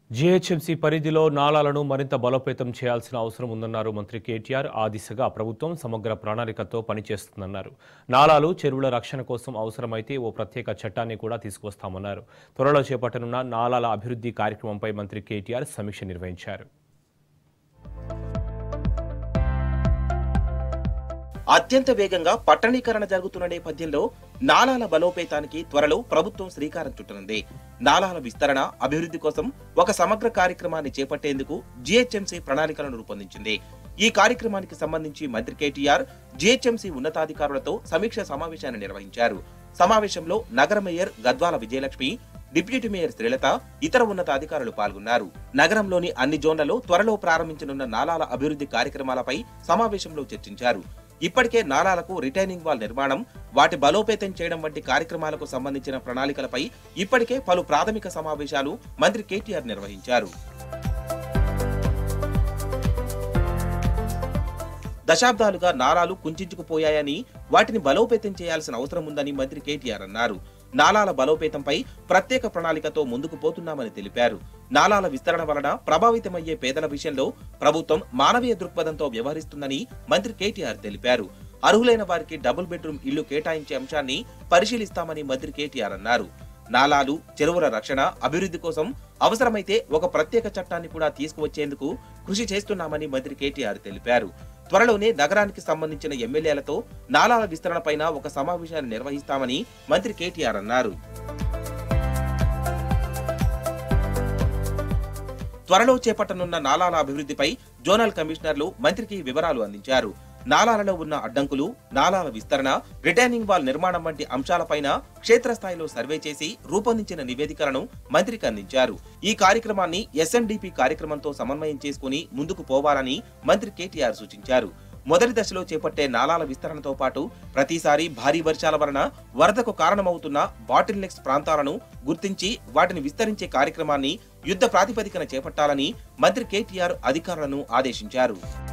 GHMC పరిధిలో నాలాలను మరింత బలోపేతం చేయాల్సిన అవసరం ఉందన్నారు మంత్రి కేటీఆర్ ఆ దిశగా ప్రభుత్వం సమగ్ర ప్రణాళికతో పనిచేస్తుందన్నారు నాలాలు చెరువుల రక్షణ కోసం అవసరమైతే ఓ ప్రత్యేక చట్టాన్ని కూడా తీసుకొస్తామన్నారు త్వరలో చేపట్టనున్న నాలాల అభివృద్ధి కార్యక్రమంపై మంత్రి కేటీఆర్ సమీక్ష నిర్వహించారు అత్యంత వేగంగా పట్టణీకరణ జరుగుతున్న నేపథ్యంలో నాలాల బలోపేతానికి త్వరలో ప్రభుత్వం శ్రీకారం చుట్టనుంది నాలాల విస్తరణ అభివృద్ధి కోసం ఒక సమగ్ర కార్యక్రమాన్ని చేపట్టేందుకు జీహెచ్ఎంసీ ప్రణాళికలను రూపొందించింది ఈ కార్యక్రమానికి సంబంధించి మంత్రి కేటీఆర్ జీహెచ్ఎంసీ ఉన్నతాధికారులతో సమీక్ష సమావేశాన్ని నిర్వహించారు సమావేశంలో నగర mayor Gadwala Vijayalakshmi deputy mayor Srilatha ఇతర ఉన్నతాధికారులు పాల్గొన్నారు నగరంలోని అన్ని జోన్లలో త్వరలో ప్రారంభించనున్న నాలాల అభివృద్ధి కార్యక్రమాలపై సమావేశంలో చర్చించారు ఇప్పటికే నాలాలకు రిటైనింగ్ వాల్ నిర్మాణం వాటి బలోపేతం చేయడం వంటి కార్యక్రమాలకు సంబంధించిన ప్రణాళికలపై ఇప్పటికే పలు ప్రాథమిక సమావేశాలు మంత్రి కేటీఆర్ నిర్వహించారు దశాబ్దాలుగా నాలాలు కుంచుకుపోయాయని వాటిని బలోపేతం చేయాల్సిన అవసరం ఉందని మంత్రి కేటీఆర్ అన్నారు నాలాల బలోపేతంపై ప్రత్యేక ప్రణాళికతో ముందుకు పోతున్నామని తెలిపారు నాలాల విస్తరణ వలన ప్రభావితమయ్యే పేదల విషయంలో ప్రభుత్వం మానవీయ దృక్పథంతో వ్యవహరిస్తుందని మంత్రి కేటీఆర్ తెలిపారు అర్హులైన వారికి డబుల్ బెడ్రూమ్ ఇల్లు కేటాయించే అంశాన్ని పరిశీలిస్తామని మంత్రి కేటీఆర్ అన్నారు నాలాలు చెరువుల రక్షణ అభివృద్ధి కోసం అవసరమైతే ఒక ప్రత్యేక చట్టాన్ని కూడా తీసుకువచ్చేందుకు కృషి చేస్తున్నామని మంత్రి కేటీఆర్ తెలిపారు త్వరలోనే నగరానికి సంబంధించిన ఎమ్మెల్యేలతో నాలాల విస్తరణపైన ఒక సమావేశాన్ని నిర్వహిస్తామని మంత్రి కేటీఆర్ అన్నారు త్వరలో చేపట్టనున్న నాలాల అభివృద్ధిపై జోనల్ కమిషనర్లు మంత్రికి వివరాలు అందించారు నాలాలలో ఉన్న అడ్డంకులు నాలాల విస్తరణ రిటైనింగ్ వాల్ నిర్మాణం వంటి అంశాలపైన క్షేత్రస్థాయిలో సర్వే చేసి రూపొందించిన నివేదికలను మంత్రికి అందించారు ఈ కార్యక్రమాన్ని ఎస్ఎన్డిపి కార్యక్రమంతో సమన్వయం చేసుకుని ముందుకు పోవాలని మంత్రి కేటీఆర్ సూచించారు మొదటి దశలో చేపట్టే నాలాల విస్తరణతో పాటు ప్రతిసారి భారీ వర్షాల వలన వరదకు కారణమవుతున్న బాటిల్ నెక్స్ ప్రాంతాలను గుర్తించి వాటిని విస్తరించే కార్యక్రమాన్ని యుద్ధ ప్రాతిపదికన చేపట్టాలని మంత్రి కేటీఆర్ అధికారులను ఆదేశించారు